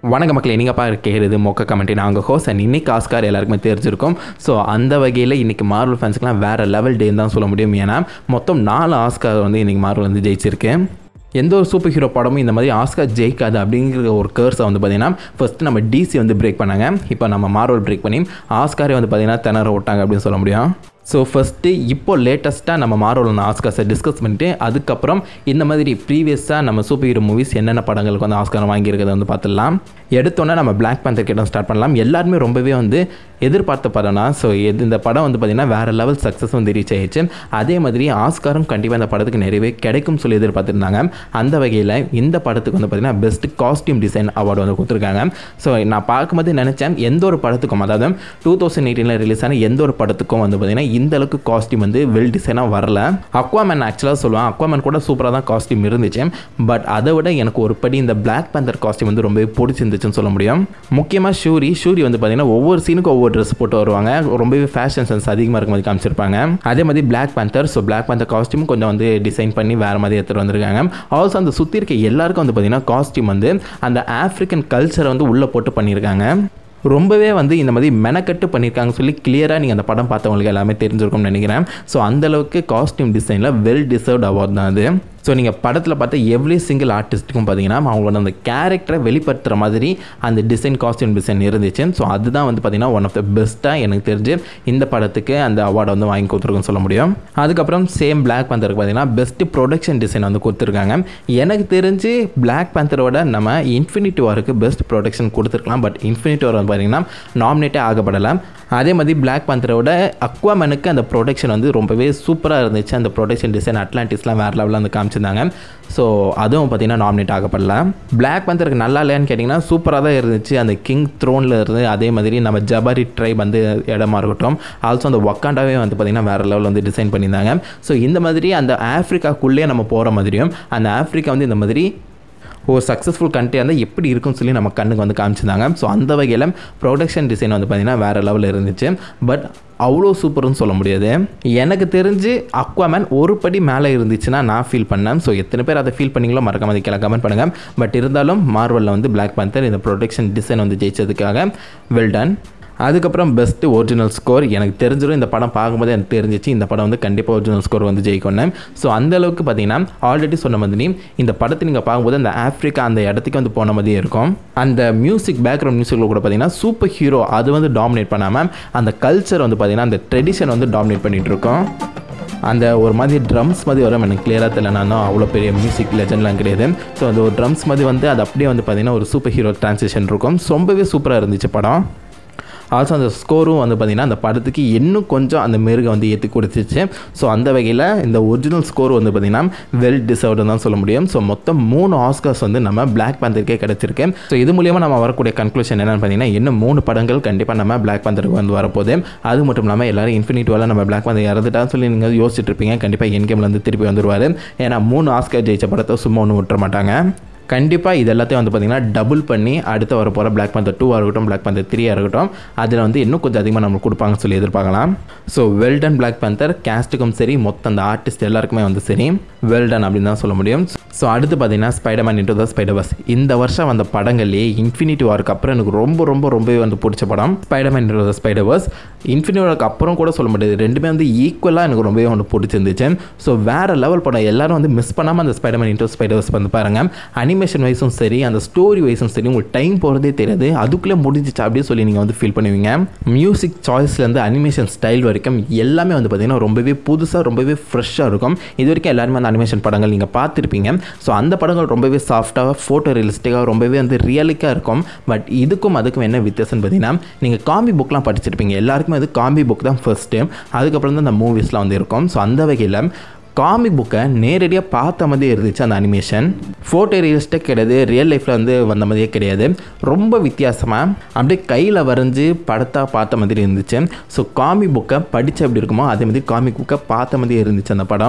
வணக்க மக்களே நீங்கள் பார்க்கிறது மொக்க கமெண்ட்டி நாங்கள் ஹோஸ் அண்ட் இன்னைக்கு ஆஸ்கார் எல்லாருக்குமே தெரிஞ்சிருக்கும் ஸோ அந்த வகையில் இன்றைக்கி மார்வல் ஃபேன்ஸுக்குலாம் வேறு லெவல் டேன்னு தான் சொல்ல முடியும் ஏன்னா மொத்தம் நாலு ஆஸ்கார் வந்து இன்றைக்கி மார்வல் வந்து ஜெயிச்சிருக்கு எந்த ஒரு சூப்பர் ஹீரோ படமும் இந்த மாதிரி ஆஸ்கார் ஜெயிக்காது அப்படிங்கிற ஒரு கேர்ஸை வந்து பார்த்திங்கன்னா ஃபஸ்ட்டு நம்ம டிசி வந்து பிரேக் பண்ணாங்க இப்போ நம்ம மார்வல் பிரேக் பண்ணி ஆஸ்காரே வந்து பார்த்திங்கன்னா திணற விட்டாங்க அப்படின்னு சொல்ல முடியும் ஸோ ஃபஸ்ட்டு இப்போ லேட்டஸ்ட்டாக நம்ம மார்வல் ஆஸ்கார்ஸை டிஸ்கஸ் பண்ணிட்டு அதுக்கப்புறம் இந்த மாதிரி ப்ரீவியஸாக நம்ம சூப்பர் ஹீரோ மூவிஸ் என்னென்ன படங்களுக்கு வந்து ஆஸ்கார் வாங்கியிருக்கிறத வந்து பார்த்துடலாம் எடுத்தோன்னே நம்ம பிளாக் பேந்தர் கிட்ட ஸ்டார்ட் பண்ணலாம் எல்லாருமே ரொம்பவே வந்து எதிர்பார்த்த படம்னா ஸோ எது இந்த படம் வந்து பார்த்திங்கன்னா வேறு லெவல் சக்ஸஸ் வந்து ரீச் ஆயிடுச்சு அதே மாதிரி ஆஸ்காரும் கண்டிப்பாக இந்த படத்துக்கு நிறையவே கிடைக்கும் சொல்லி எதிர்பார்த்துருந்தாங்க அந்த வகையில் இந்த படத்துக்கு வந்து பார்த்திங்கன்னா பெஸ்ட் காஸ்டியூம் டிசைன் அவார்டு வந்து கொடுத்துருக்காங்க ஸோ நான் பார்க்கும்போது நினச்சேன் எந்த ஒரு படத்துக்கும் அதாவது டூ தௌசண்ட் எயிட்டீனில் ரிலீஸ் ஆன எந்த ஒரு படத்துக்கும் வந்து பார்த்திங்கன்னா இந்த அளவுக்கு காஸ்டியூம் வந்து வெல் டிசைனாக வரல அக்வாமேன் ஆக்சுவலாக சொல்லுவேன் அக்வாமேன் கூட சூப்பராக தான் காஸ்டியூம் இருந்துச்சு பட் அதை விட எனக்கு ஒரு படி இந்த பிளாக் பேந்தர் காஸ்டியூம் வந்து ரொம்பவே பிடிச்சிருந்துச்சுன்னு சொல்ல முடியும் முக்கியமாக ஷூரி ஷூரி வந்து பார்த்திங்கன்னா ஒவ்வொரு சீனுக்கும் ஒவ்வொரு ட்ரெஸ் போட்டு வருவாங்க ரொம்பவே ஃபேஷன் சென்ஸ் அதிகமாக இருக்க மாதிரி காமிச்சிருப்பாங்க அதே மாதிரி Black Panther so Black Panther costume கொஞ்சம் வந்து டிசைன் பண்ணி வேறு மாதிரி எடுத்துகிட்டு வந்திருக்காங்க ஆல்சோ அந்த சுற்றி இருக்க எல்லாருக்கும் வந்து பார்த்திங்கன்னா காஸ்டியூம் வந்து அந்த ஆஃப்ரிக்கன் கல்ச்சரை வந்து உள்ளே போட்டு பண்ணியிருக்காங்க ரொம்பவே வந்து இந்த மாதிரி மெனக்கட்டு பண்ணியிருக்காங்க சொல்லி கிளியராக நீங்கள் அந்த படம் பார்த்தவங்களுக்கு எல்லாமே தெரிஞ்சிருக்கும்னு நினைக்கிறேன் ஸோ அந்தளவுக்கு காஸ்டியூம் டிசைனில் வெல் டிசர்வ்ட் அவார்ட் தான் அது ஸோ நீங்கள் படத்தில் பார்த்த எவ்ரி சிங்கிள் ஆர்டிஸ்ட்டுக்கும் பார்த்தீங்கன்னா அவங்களோட அந்த கேரக்டரை வெளிப்படுத்துகிற மாதிரி அந்த டிசைன் காஸ்டியூம் டிசைன் இருந்துச்சு ஸோ அதுதான் வந்து பார்த்தீங்கன்னா ஒன் ஆஃப் த பெஸ்ட்டாக எனக்கு தெரிஞ்சு இந்த படத்துக்கு அந்த அவார்டை வந்து வாங்கி கொடுத்துருக்குன்னு சொல்ல முடியும் அதுக்கப்புறம் சேம் பிளாக் பேந்தருக்கு பார்த்தீங்கன்னா பெஸ்ட் ப்ரொடக்ஷன் டிசைன் வந்து கொடுத்துருக்காங்க எனக்கு தெரிஞ்சு பிளாக் பேந்தரோட நம்ம இன்ஃபினிட்டி வாருக்கு பெஸ்ட் ப்ரொடக்ஷன் கொடுத்துருக்கலாம் பட் இன்ஃபினிட்டி வார் வந்து பார்த்தீங்கன்னா நாமினேட்டே ஆகப்படலை அதே மாதிரி பிளாக் பேந்தரோட அக்வாமனுக்கு அந்த ப்ரொடக்ஷன் வந்து ரொம்பவே சூப்பராக இருந்துச்சு அந்த ப்ரொடக்ஷன் டிசைன் அட்லாண்டிஸ்லாம் வேறு லெவலில் வந்து காமிச்சிருந்தாங்க ஸோ அதுவும் பார்த்தீங்கன்னா நாமினேட் ஆகப்படல பிளாக் பேந்தருக்கு நல்லா இல்லையான்னு கேட்டிங்கன்னா சூப்பராக தான் இருந்துச்சு அந்த கிங் த்ரோனில் இருந்து அதே மாதிரி நம்ம ஜபாரி ட்ரைப் வந்து இடமா இருக்கட்டும் ஆல்சோ அந்த ஒக்காண்டாவே வந்து பார்த்திங்கன்னா வேறு லெவலில் வந்து டிசைன் பண்ணியிருந்தாங்க ஸோ இந்த மாதிரி அந்த ஆஃப்ரிக்காக்குள்ளேயே நம்ம போகிற மாதிரியும் அந்த ஆஃப்ரிக்கா வந்து இந்த மாதிரி ஒரு சக்ஸஸ்ஃபுல் கண்ட்ரியாக இருந்தால் எப்படி இருக்கும்னு சொல்லி நம்ம கண்ணுக்கு வந்து காமிச்சிருந்தாங்க ஸோ அந்த வகையில் ப்ரொடக்ஷன் டிசைன் வந்து பார்த்திங்கன்னா வேறு லெவலில் இருந்துச்சு பட் அவ்வளோ சூப்பர்னு சொல்ல முடியாது எனக்கு தெரிஞ்சு அக்வாமேன் ஒரு படி மேலே இருந்துச்சுன்னா நான் ஃபீல் பண்ணேன் ஸோ எத்தனை பேர் அதை ஃபீல் பண்ணீங்களோ மறக்காம அதை கமெண்ட் பண்ணுங்கள் பட் இருந்தாலும் மார்வலில் வந்து பிளாக் பேந்தர் இந்த ப்ரொடக்ஷன் டிசைன் வந்து ஜெயிச்சதுக்காக வெல் டன் அதுக்கப்புறம் பெஸ்ட்டு ஒரிஜினல் ஸ்கோர் எனக்கு தெரிஞ்சிடும் இந்த படம் பார்க்கும்போது எனக்கு தெரிஞ்சிச்சு இந்த படம் வந்து கண்டிப்பாக ஒரிஜினல் ஸ்கோர் வந்து ஜெயிக்கணும் ஸோ அந்த அளவுக்கு பார்த்தீங்கன்னா ஆல்ரெடி சொன்ன மாதிரி இந்த படத்தை நீங்கள் பார்க்கும்போது அந்த ஆஃப்ரிக்கா அந்த இடத்துக்கு வந்து போன மாதிரியே இருக்கும் அந்த மியூசிக் பேக்ரவுண்ட் மியூசிக்கில் கூட பார்த்தீங்கன்னா சூப்பர் ஹீரோ அது வந்து டாமினேட் பண்ணாமல் அந்த கல்ச்சர் வந்து பார்த்தீங்கன்னா அந்த ட்ரெடிஷன் வந்து டாமினேட் பண்ணிகிட்டு இருக்கோம் அந்த ஒரு மாதிரி ட்ரம்ஸ் மாதிரி வரும் எனக்கு கிளியராக தெரியல நான் அவ்வளோ பெரிய மியூசிக் லெஜண்ட்லாம் கிடையாது ஸோ அந்த ஒரு ட்ரம்ஸ் மாதிரி வந்து அது அப்படியே வந்து பார்த்திங்கன்னா ஒரு சூப்பர் ஹீரோ ட்ரான்சேஷன் இருக்கும் ரொம்பவே சூப்பராக இருந்துச்சு படம் ஆல்சோ அந்த ஸ்கோரும் வந்து பார்த்திங்கன்னா அந்த படத்துக்கு இன்னும் கொஞ்சம் அந்த மெருகை வந்து ஏற்றி கொடுத்துச்சு ஸோ அந்த வகையில் இந்த ஒரிஜினல் ஸ்கோர் வந்து பார்த்திங்கன்னா வெல் டிசர்வ்டு தான் சொல்ல முடியும் ஸோ மொத்தம் மூணு ஆஸ்கர்ஸ் வந்து நம்ம பிளாக் பேந்தருக்கே கிடச்சிருக்கு ஸோ இது மூலியமாக நம்ம வரக்கூடிய கன்க்ளூஷன் என்னென்னு பார்த்தீங்கன்னா இன்னும் மூணு படங்கள் கண்டிப்பாக நம்ம பிளாக் பேந்தருக்கு வந்து வரப்போகுது அது மட்டும் இல்லாமல் எல்லாரும் இன்ஃபினிட்டிவால் நம்ம பிளாக் பேந்தர் இறந்துட்டான்னு சொல்லி நீங்கள் யோசிச்சுட்டு இருப்பீங்க கண்டிப்பாக என் கேமில் வந்து திருப்பி வந்துருவார் ஏன்னா மூணு ஆஸ்கர் ஜெயிச்ச படத்தை சும்மா ஒன்று விட்டுற மாட்டாங்க கண்டிப்பாக இது எல்லாத்தையும் வந்து பார்த்திங்கன்னா டபுள் பண்ணி அடுத்து வர போகிற பிளாக் பந்தர் டூவாக இருக்கட்டும் பிளாக் பந்தர் த்ரீயாக இருக்கட்டும் அதில் வந்து இன்னும் கொஞ்சம் அதிகமாக நம்மளுக்கு கொடுப்பாங்கன்னு சொல்லி எதிர்பார்க்கலாம் ஸோ வெல்டன் பிளாக் பந்தர் கேஸ்ட்டுக்கும் சரி மொத்தம் அந்த ஆர்டிஸ்ட் எல்லாருக்குமே வந்து சரி வெல்டன் அப்படின்னு தான் சொல்ல முடியும் ஸோ அடுத்து பார்த்தீங்கன்னா ஸ்பைடர்மேன் இன்டூ த ஸ்பைடர்வர்ஸ் இந்த வருஷம் வந்த படங்கள்லேயே இன்ஃபினிட்டி வாருக்கு அப்புறம் எனக்கு ரொம்ப ரொம்ப ரொம்பவே வந்து பிடிச்ச படம் Spiderman into the Spiderverse Infinity வாருக்கு அப்புறம் கூட சொல்ல முடியாது ரெண்டுமே வந்து ஈக்குவலாக எனக்கு ரொம்பவே வந்து பிடிச்சிருந்துச்சு ஸோ வேறு லெவல் படம் எல்லாரும் வந்து மிஸ் பண்ணாமல் அந்த ஸ்பைடர்மேன் இன்டூ ஸ்பைடர்வர்ஸ் வந்து பாருங்கள் அனிமேஷன் வைஸும் சரி அந்த ஸ்டோரி வைஸும் சரி உங்களுக்கு டைம் போகிறதே தெரியாது அதுக்குள்ளே முடிஞ்சிச்சு அப்படியே சொல்லி நீங்கள் வந்து ஃபீல் பண்ணுவீங்க மியூசிக் சாய்ஸ்லேருந்து அனிமேஷன் ஸ்டைல் வரைக்கும் எல்லாமே வந்து பார்த்திங்கன்னா ரொம்பவே புதுசாக ரொம்பவே ஃப்ரெஷ்ஷாக இருக்கும் இது வரைக்கும் எல்லாருமே அந்த அனிமேஷன் படங்கள் நீங்கள் பார்த்துருப்பீங்க ஸோ அந்த படங்கள் ரொம்பவே சாஃப்டாக ஃபோட்டோ ரியலிஸ்டிக்காக ரொம்பவே வந்து ரியலிக்காக இருக்கும் பட் இதுக்கும் அதுக்கும் என்ன வித்தியாசம்னு பார்த்தீங்கன்னா நீங்கள் காம்பி புக்லாம் படிச்சிருப்பீங்க எல்லாருக்குமே அது காம்பி புக் தான் ஃபஸ்ட்டு அதுக்கப்புறம் தான் அந்த மூவிஸ்லாம் வந்து இருக்கும் ஸோ அந்த வகையில் காமிக் புக்கை நேரடியாக பார்த்த மாதிரியே இருந்துச்சு அந்த அனிமேஷன் ஃபோட்டோ ரியலிஸ்டிக் கிடையாது ரியல் லைஃப்பில் வந்து வந்த மாதிரியே கிடையாது ரொம்ப வித்தியாசமாக அப்படியே கையில் வரைஞ்சி படத்தாக பார்த்த மாதிரி இருந்துச்சு ஸோ காமிக் புக்கை படித்து எப்படி இருக்குமோ அதே மாதிரி காமிக் புக்கை பார்த்த மாதிரியே இருந்துச்சு அந்த படம்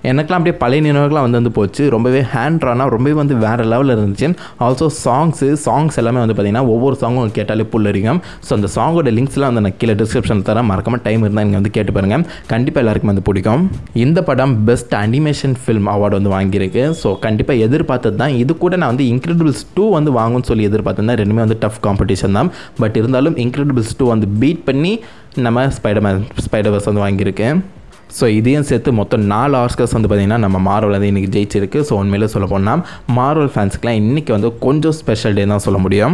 எனக்குலாம் அப்படியே பழைய நினைவுகள்லாம் வந்து வந்து போச்சு ரொம்பவே ஹேண்ட் ட்ரானா ரொம்பவே வந்து வேறு லெவலில் இருந்துச்சு ஆல்சோ சாங்ஸு சாங்ஸ் எல்லாமே வந்து பார்த்திங்கன்னா ஒவ்வொரு சாங்கும் கேட்டாலே புல்லரிக்கும் ஸோ அந்த சாங்கோட லிங்க்ஸ்லாம் வந்து நான் கீழே டிஸ்கிரிப்ஷனில் தரேன் மறக்காமல் டைம் இருந்தால் நீங்கள் வந்து கேட்டு பாருங்கள் கண்டிப்பாக எல்லாருக்கும் வந்து பிடிக்கும் இந்த படம் பெஸ்ட் அனிமேஷன் ஃபில்ம் அவார்டு வந்து வாங்கியிருக்கு ஸோ கண்டிப்பாக எதிர்பார்த்தது தான் இது கூட நான் வந்து இன்க்ரெடிபிள்ஸ் டூ வந்து வாங்கும்னு சொல்லி எதிர்பார்த்தேன் ரெண்டுமே வந்து டஃப் காம்படிஷன் தான் பட் இருந்தாலும் இன்க்ரெடிபிள்ஸ் டூ வந்து பீட் பண்ணி நம்ம ஸ்பைடர்மேன் ஸ்பைடர்வர்ஸ் வந்து வாங்கியிருக்கேன் ஸோ இதையும் சேர்த்து மொத்தம் நாலு ஆஸ்கர்ஸ் வந்து பார்த்திங்கன்னா நம்ம மார்வல் வந்து இன்றைக்கி ஜெயிச்சிருக்கு ஸோ உண்மையிலே சொல்ல போனால் மார்வல் ஃபேன்ஸுக்குலாம் இன்றைக்கி வந்து கொஞ்சம் ஸ்பெஷல் டே தான் சொல்ல முடியும்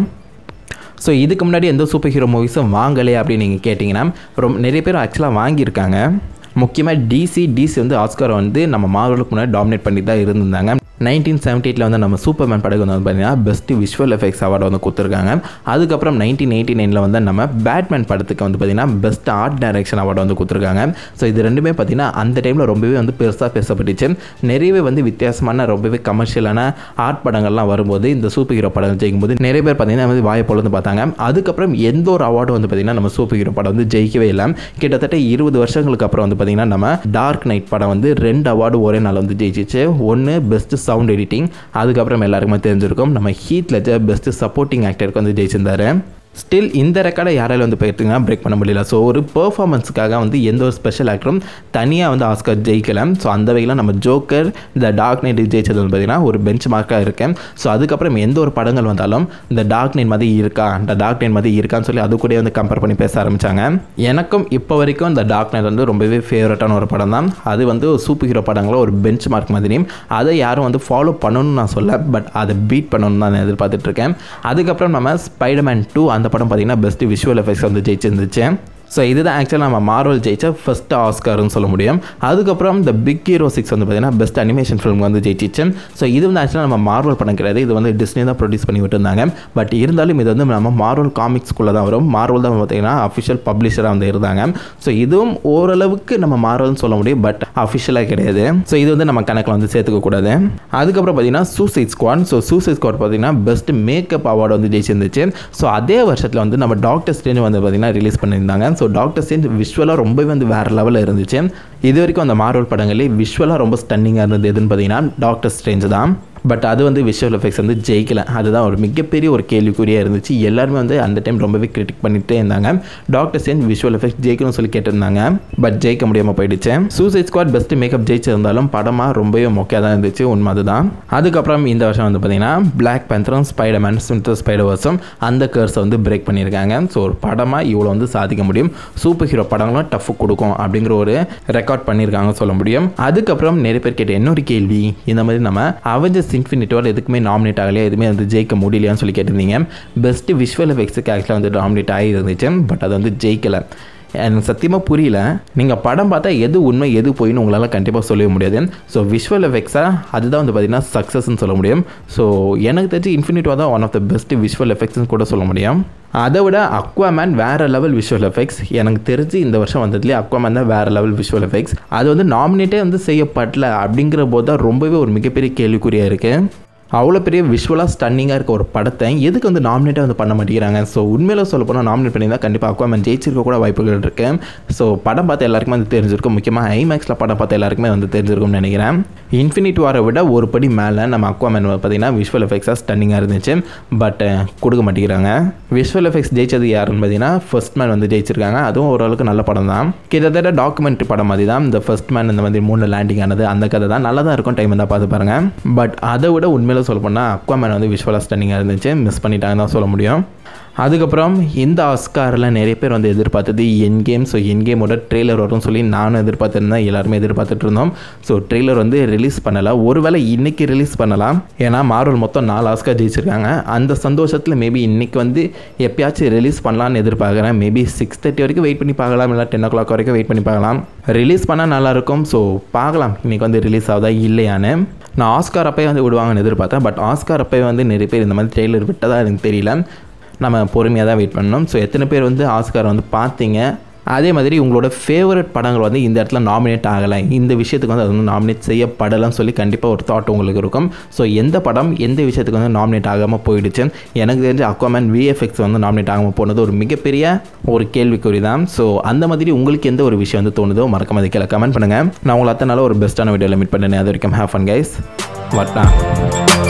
ஸோ இதுக்கு முன்னாடி எந்த சூப்பர் ஹீரோ மூவிஸும் வாங்கலையே அப்படின்னு நீங்கள் கேட்டிங்கன்னா ரொம்ப நிறைய பேர் ஆக்சுவலாக வாங்கியிருக்காங்க முக்கியமாக டிசி டிசி வந்து ஆஸ்காரை வந்து நம்ம மார்வலுக்கு முன்னாடி டாமினேட் பண்ணி தான் இருந்திருந்தாங்க நைன்டீன் செவன்டி எயிட்டில் வந்து நம்ம சூப்பர்மேன் படகு வந்து பார்த்தீங்கன்னா பெஸ்ட் விஷுவல் எஃபெக்ட்ஸ் அவார்டு வந்து கொடுத்துருக்காங்க அதுக்கப்புறம் நைன்டீன் எயிட்டி நைனில் வந்து நம்ம பேட்மேன் படத்துக்கு வந்து பார்த்தீங்கன்னா பெஸ்ட் ஆர்ட் டைரக்ஷன் அவார்டு வந்து கொடுத்துருக்காங்க ஸோ இது ரெண்டுமே பார்த்தீங்கன்னா அந்த டைமில் ரொம்பவே வந்து பெருசாக பேசப்பட்டுச்சு நிறையவே வந்து வித்தியாசமான ரொம்பவே கமர்ஷியலான ஆர்ட் படங்கள்லாம் வரும்போது இந்த சூப்பர் ஹீரோ படம் ஜெயிக்கும்போது நிறைய பேர் பார்த்தீங்கன்னா வந்து வாயை பொழுது பார்த்தாங்க அதுக்கப்புறம் எந்த ஒரு அவார்டும் வந்து பார்த்தீங்கன்னா நம்ம சூப்பர் ஹீரோ படம் வந்து ஜெயிக்கவே இல்லை கிட்டத்தட்ட இருபது வருஷங்களுக்கு அப்புறம் வந்து பார்த்தீங்கன்னா நம்ம டார்க் நைட் படம் வந்து ரெண்டு அவார்டு ஒரே நாள் வந்து ஜெயிச்சிச்சு ஒன்று பெஸ்ட் சவுண்ட் எடிட்டிங் அதுக்கப்புறம் எல்லாருக்குமே தெரிஞ்சிருக்கும் நம்ம ஹீத் லெஜர் பெஸ்ட் சப்போர்ட்டிங் ஆக்டருக்கு வந்து ஜெயிச்சிருந்தாரு ஸ்டில் இந்த ரெக்கார்டை யாரால வந்து போயிருந்தீங்கன்னா பிரேக் பண்ண முடியல ஸோ ஒரு பெர்ஃபார்மன்ஸுக்காக வந்து எந்த ஒரு ஸ்பெஷல் ஆக்டரும் தனியாக வந்து ஆஸ்கர் ஜெயிக்கல ஸோ அந்த வகையில் நம்ம ஜோக்கர் இந்த டார்க் நைட் ஜெயிச்சது வந்து பார்த்தீங்கன்னா ஒரு பெஞ்ச் மார்க்காக இருக்கேன் ஸோ அதுக்கப்புறம் எந்த ஒரு படங்கள் வந்தாலும் இந்த டார்க் நைட் மாதிரி இருக்கா இந்த டார்க் நைட் மாதிரி இருக்கான்னு சொல்லி அது கூட வந்து கம்பேர் பண்ணி பேச ஆரம்பித்தாங்க எனக்கும் இப்போ வரைக்கும் இந்த டார்க் நைட் வந்து ரொம்பவே ஃபேவரட்டான ஒரு படம் தான் அது வந்து ஒரு சூப்பர் ஹீரோ படங்களோ ஒரு பெஞ்ச் மார்க் மாதிரியும் அதை யாரும் வந்து ஃபாலோ பண்ணணும்னு நான் சொல்ல பட் அதை பீட் பண்ணணும்னு தான் நான் எதிர்பார்த்துட்டு இருக்கேன் அதுக்கப்புறம் நம்ம ஸ்பைடர்மேன் டூ அந்த படம் பார்த்தீங்கன்னா பெஸ்ட் விஷுவல் எஃபெக்ட்ஸ் வந்து ஜெயிச்சிருந்துச்சு ஸோ இதுதான் ஆக்சுவலாக நம்ம மார்வல் ஜெயிச்ச ஃபஸ்ட் ஆஸ்கார்னு சொல்ல முடியும் அதுக்கப்புறம் இந்த பிக் ஹீரோ சிக்ஸ் வந்து பார்த்தீங்கன்னா பெஸ்ட் அனிமேஷன் ஃபிலிம் வந்து ஜெயிச்சிச்சு ஸோ இது வந்து ஆக்சுவலாக நம்ம மார்வல் படம் கிடையாது இது வந்து டிஸ்னி தான் ப்ரொடியூஸ் பண்ணி விட்டுருந்தாங்க பட் இருந்தாலும் இது வந்து நம்ம மார்வல் காமிக்ஸ்குள்ளே தான் வரும் மார்வல் தான் பார்த்தீங்கன்னா அஃபிஷியல் பப்ளிஷராக வந்து இருந்தாங்க ஸோ இதுவும் ஓரளவுக்கு நம்ம மார்வல்னு சொல்ல முடியும் பட் அஃபிஷியலாக கிடையாது ஸோ இது வந்து நம்ம கணக்கில் வந்து சேர்த்துக்க கூடாது அதுக்கப்புறம் பார்த்தீங்கன்னா Suicide Squad so Suicide Squad பார்த்தீங்கன்னா பெஸ்ட் மேக்கப் அவார்டு வந்து ஜெயிச்சிருந்துச்சு ஸோ அதே வருஷத்தில் வந்து நம்ம டாக்டர் ஸ்டேஜ் வந்து பார்த்தீங்கன்னா ரிலீஸ் பண்ணியிருந்தாங்க ஸோ டாக்டர் ஸ்டேஞ்ச் விஷுவலாக ரொம்பவே வந்து வேறு லெவலில் இருந்துச்சு இது வரைக்கும் அந்த மார்வல் படங்களே விஷுவலாக ரொம்ப ஸ்டன்னிங்காக இருந்தது எதுன்னு பார்த்தீங்கன்னா டாக்டர் ஸ்ட்ரேஞ்ச் தான் பட் அது வந்து விஷுவல் எஃபெக்ட்ஸ் வந்து ஜெயிக்கல அதுதான் ஒரு மிகப்பெரிய ஒரு கேள்விக்குறியாக இருந்துச்சு எல்லாருமே வந்து அந்த டைம் ரொம்பவே கிரிட்டிக் பண்ணிகிட்டே இருந்தாங்க டாக்டர் சேஞ்ச் விஷுவல் எஃபெக்ட்ஸ் ஜெயிக்கணும்னு சொல்லி கேட்டிருந்தாங்க பட் ஜெயிக்க முடியாமல் போயிடுச்சு சூசைட் ஸ்குவாட் பெஸ்ட் மேக்கப் ஜெயிச்சிருந்தாலும் படமாக ரொம்பவே மொக்கையாக தான் இருந்துச்சு உண்மை அதுதான் அதுக்கப்புறம் இந்த வருஷம் வந்து பார்த்தீங்கன்னா பிளாக் பேந்தரும் ஸ்பைடர்மேன் ஸ்வின்டர் ஸ்பைடர்வர்ஸும் அந்த கேர்ஸை வந்து பிரேக் பண்ணியிருக்காங்க ஸோ ஒரு படமாக இவ்வளோ வந்து சாதிக்க முடியும் சூப்பர் ஹீரோ படங்களும் டஃப் கொடுக்கும் அப்படிங்கிற ஒரு ரெக்கார்ட் பண்ணியிருக்காங்க சொல்ல முடியும் அதுக்கப்புறம் நிறைய பேர் கேட்ட இன்னொரு கேள்வி இந்த மாதிரி நம்ம அவெஞ்சர்ஸ் இன்ஃபினிட்டி வார் எதுக்குமே நாமினேட் ஆகலையா எதுவுமே வந்து ஜெயிக்க முடியலையான்னு சொல்லி கேட்டிருந்தீங்க பெஸ்ட் விஷுவல் எஃபெக்ட்ஸுக்கு ஆக்சுவலாக வந்து நாமினேட் ஆகி இருந்துச்சு பட் அது வந்து ஜெயிக்கலை எனக்கு சத்தியமாக புரியல நீங்கள் படம் பார்த்தா எது உண்மை எது போயின்னு உங்களால் கண்டிப்பாக சொல்லவே முடியாது ஸோ விஷுவல் எஃபெக்ட்ஸாக அதுதான் வந்து பார்த்தீங்கன்னா சக்ஸஸ்ன்னு சொல்ல முடியும் ஸோ எனக்கு தெரிஞ்சு இன்ஃபினிட்டி தான் one of the best visual எஃபெக்ட்ஸ்னு கூட சொல்ல முடியும் அதை விட அக்வாமேன் வேறு லெவல் விஷுவல் எஃபெக்ட்ஸ் எனக்கு தெரிஞ்சு இந்த வருஷம் வந்ததுலேயே அக்வாமேன் தான் வேறு லெவல் விஷுவல் எஃபெக்ட்ஸ் அது வந்து நாமினேட்டே வந்து செய்யப்படல அப்படிங்கிற போது தான் ரொம்பவே ஒரு மிகப்பெரிய கேள்விக்குறியாக இருக்குது அவ்வளோ பெரிய விஷுவலாக ஸ்டன்னிங்காக இருக்க ஒரு படத்தை எதுக்கு வந்து நாமினேட்டாக வந்து பண்ண மாட்டேங்கிறாங்க ஸோ உண்மையில் சொல்ல போனால் நாமினேட் பண்ணியிருந்தால் கண்டிப்பாக அக்வாமேன் ஜெயிச்சிருக்க கூட வாய்ப்புகள் இருக்குது ஸோ படம் பார்த்து எல்லாருக்குமே வந்து தெரிஞ்சிருக்கும் முக்கியமாக ஐமேக்ஸில் படம் பார்த்து எல்லாருக்குமே வந்து தெரிஞ்சிருக்கும்னு நினைக்கிறேன் இன்ஃபினிட்டி வாரை விட ஒரு படி மேலே நம்ம அக்வாமேன் பார்த்தீங்கன்னா விஷுவல் எஃபெக்ட்ஸாக ஸ்டன்னிங்காக இருந்துச்சு பட் கொடுக்க மாட்டேங்கிறாங்க விஷுவல் எஃபெக்ட்ஸ் ஜெயிச்சது யாருன்னு பார்த்தீங்கன்னா ஃபர்ஸ்ட் மேன் வந்து ஜெயிச்சிருக்காங்க அதுவும் ஓரளவுக்கு நல்ல படம் தான் கிட்டத்தட்ட டாக்குமெண்ட்ரி படம் மாதிரி தான் இந்த ஃபர்ஸ்ட் மேன் இந்த மாதிரி மூணு லேண்டிங் ஆனது அந்த கதை தான் நல்லா தான் இருக்கும் டைம் இருந்தால் பார்த்து பாருங்க பட் அதை விட உண்மையில சொல்ல போனால் அக்வாமேன் வந்து விஷுவலாக ஸ்டன்னிங்காக இருந்துச்சு மிஸ் பண்ணிட்டாங்க தான் சொல்ல முடியும் அதுக்கப்புறம் இந்த ஆஸ்காரில் நிறைய பேர் வந்து எதிர்பார்த்தது என் கேம் ஸோ என் கேமோட ட்ரெய்லர் வரும்னு சொல்லி நானும் எதிர்பார்த்துருந்தேன் எல்லாருமே எதிர்பார்த்துட்டு இருந்தோம் ஸோ ட்ரெய்லர் வந்து ரிலீஸ் பண்ணலை ஒருவேளை இன்னைக்கு ரிலீஸ் பண்ணலாம் ஏன்னா மார்வல் மொத்தம் நாலு ஆஸ்கார் ஜெயிச்சிருக்காங்க அந்த சந்தோஷத்தில் மேபி இன்னைக்கு வந்து எப்பயாச்சும் ரிலீஸ் பண்ணலான்னு எதிர்பார்க்குறேன் மேபி சிக்ஸ் தேர்ட்டி வரைக்கும் வெயிட் பண்ணி பார்க்கலாம் இல்லை டென் ஓ கிளாக் வரைக்கும் வெயிட் பண்ணி பார்க்கலாம் ரிலீஸ் பண்ணால் நல்லாயிருக்கும் ஸோ பார்க்கலாம் இன்றைக்கி வந்து ரிலீஸ் ஆகுதா இல்லையான்னு நான் ஆஸ்கார் அப்பயே வந்து விடுவாங்கன்னு எதிர்பார்த்தேன் பட் ஆஸ்கார் அப்பயே வந்து நிறைய பேர் இந்த மாதிரி ட்ரெய்லர் விட்டதாக எனக்கு தெரியல நம்ம பொறுமையாக தான் வெயிட் பண்ணணும் ஸோ எத்தனை பேர் வந்து ஆஸ்கார் வந்து பார்த்தீங்க அதே மாதிரி உங்களோட ஃபேவரட் படங்கள் வந்து இந்த இடத்துல நாமினேட் ஆகலை இந்த விஷயத்துக்கு வந்து அது வந்து நாமினேட் செய்யப்படலைன்னு சொல்லி கண்டிப்பாக ஒரு தாட் உங்களுக்கு இருக்கும் ஸோ எந்த படம் எந்த விஷயத்துக்கு வந்து நாமினேட் ஆகாமல் போயிடுச்சு எனக்கு தெரிஞ்ச அக்வாமேன் விஎஃப்எக்ஸ் வந்து நாமினேட் ஆகாமல் போனது ஒரு மிகப்பெரிய ஒரு கேள்விக்குறி தான் ஸோ அந்த மாதிரி உங்களுக்கு எந்த ஒரு விஷயம் வந்து தோணுதோ மறக்காம அது கீழே கமெண்ட் பண்ணுங்கள் நான் உங்களை அத்தனை நாள் ஒரு பெஸ்ட்டான வீடியோவில் மீட் பண்ணேன் அது வரைக்கும் ஹேவ் ஃபன் கைஸ் வட்டா